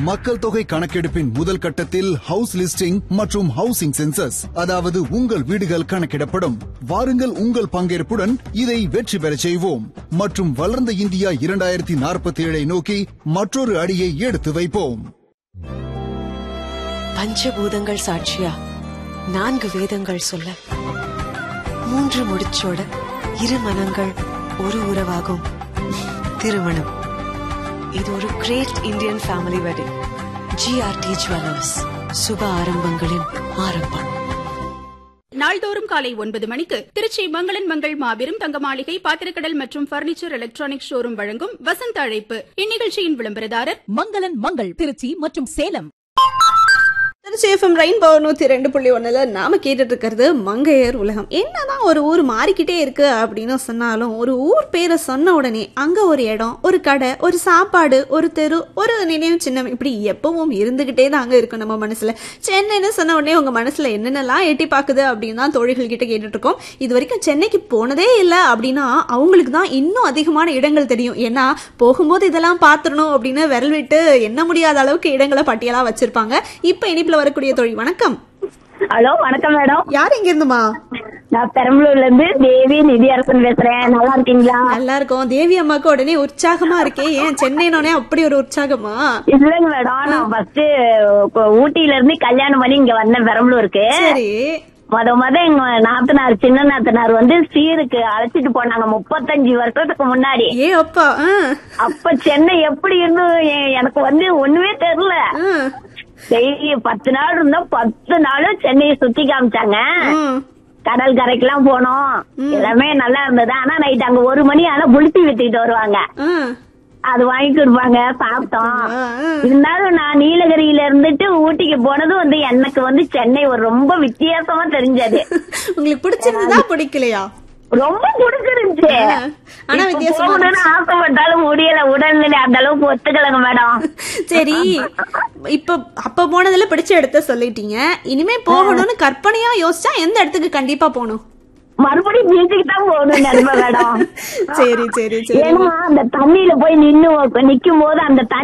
மக்கள் தொகை கணக்கெடுப்பின் முதல் கட்டத்தில் ஹவுஸ் லிஸ்டிங் மற்றும் ஹவுசிங் சென்சஸ் அதாவது உங்கள் வீடுகள் கணக்கிடப்படும் வாருங்கள் உங்கள் பங்கேற்புடன் இதை வெற்றி பெறச் செய்வோம் மற்றும் வளர்ந்த இந்தியா இரண்டாயிரத்தி நாற்பத்தி ஏழை நோக்கி மற்றொரு அடியை எடுத்து வைப்போம் பஞ்சபூதங்கள் சாட்சியா நான்கு வேதங்கள் சொல்ல மூன்று முடிச்சோட இரு மனங்கள் ஒரு உறவாகும் திருமணம் இது ஒரு great Indian family wedding GRT jewellers சுப ஆரம்பங்களின் ஆரம்பம் நாள்தோறும் காலை ஒன்பது மணிக்கு திருச்சி மங்களன் மங்கள் மாபெரும் தங்க மாளிகை பாத்திரக்கடல் மற்றும் பர்னிச்சர் எலக்ட்ரானிக் ஷோரூம் வழங்கும் வசந்த அழைப்பு இந்நிகழ்ச்சியின் விளம்பரதாரர் மங்களன் மங்கள் திருச்சி மற்றும் சேலம் திருச்சி எஃப்எம் ரெயின்போ நூற்றி ரெண்டு புள்ளி ஒன்றில் நாம கேட்டுட்டு இருக்கிறது மங்கையர் உலகம் என்னதான் ஒரு ஊர் மாறிக்கிட்டே இருக்கு அப்படின்னு சொன்னாலும் ஒரு ஊர் பேரை சொன்ன உடனே அங்கே ஒரு இடம் ஒரு கடை ஒரு சாப்பாடு ஒரு தெரு ஒரு நினைவு சின்னம் இப்படி எப்பவும் இருந்துகிட்டே தாங்க இருக்கும் நம்ம மனசுல சென்னைன்னு சொன்ன உடனே உங்க மனசுல என்னென்னலாம் எட்டி பார்க்குது அப்படின்னு தான் தோழிகள் கிட்ட கேட்டுட்டு இருக்கோம் இது வரைக்கும் சென்னைக்கு போனதே இல்லை அப்படின்னா அவங்களுக்கு தான் இன்னும் அதிகமான இடங்கள் தெரியும் ஏன்னா போகும்போது இதெல்லாம் பார்த்துடணும் அப்படின்னு விரல் விட்டு எண்ண முடியாத அளவுக்கு இடங்களை பட்டியலா வச்சிருப்பாங்க இப்ப இனிப்புல வரக்கூடிய தோழி வணக்கம் ஹலோ வணக்கம் மேடம் யார் இங்க இருந்துமா நான் பெரம்பலூர்ல இருந்து தேவி நிதி அரசன் பேசுறேன் நல்லா இருக்கீங்களா நல்லா இருக்கும் தேவி அம்மாக்கு உடனே உற்சாகமா இருக்கே ஏன் சென்னைனோடனே அப்படி ஒரு உற்சாகமா இல்லைங்க மேடம் நான் ஃபர்ஸ்ட் ஊட்டியில இருந்து கல்யாணம் பண்ணி இங்க வந்தேன் பெரம்பலூருக்கு சரி முத முத எங்க நாத்தனார் சின்ன நாத்தனார் வந்து சீருக்கு அழைச்சிட்டு போனாங்க முப்பத்தஞ்சு வருஷத்துக்கு முன்னாடி ஏ அப்பா ஆ, அப்ப சென்னை எப்படி இருந்து எ- எனக்கு வந்து ஒண்ணுமே தெரியல ஆ, டெய்லி பத்து நாள் இருந்தோம் பத்து நாளும் சென்னையை சுத்தி காமிச்சாங்க ம். கடல் கரைக்கெல்லாம் போனோம் எல்லாமே நல்லா இருந்தது ஆனா நைட் அங்க ஒரு மணி ஆனா புளிச்சி வித்துக்கிட்டு வருவாங்க ஆ, அது வாங்கி கொடுப்பாங்க சாப்பிட்டோம் ஆ, ஆ. இருந்தாலும் நான் நீலகிரியில இருந்துட்டு ஊட்டிக்கு போனது வந்து எனக்கு வந்து சென்னை ஒரு ரொம்ப வித்தியாசமா தெரிஞ்சது உங்களுக்கு பிடிச்சிருந்ததா பிடிக்கலையா ரொம்ப பிடிச்சிருந்துச்சு ஆ. ஆனா இப்ப வித்தியாசமா போகணும்னு ஆசைப்பட்டாலும் முடியல உடல்நிலை அந்த அளவுக்கு ஒத்துக்கலங்க மேடம் சரி இப்ப அப்ப போனதுல பிடிச்ச இடத்த சொல்லிட்டீங்க இனிமே போகணும்னு கற்பனையா யோசிச்சா எந்த இடத்துக்கு கண்டிப்பா போகணும் மறுபடியும் பீச்சுக்கு தான் போகணும் நினைப்பேன் மேடம் சரி சரி சரி ஏன்னா அந்த தண்ணியில போய் நின்னு நிக்கும் போது அந்த தண்ணி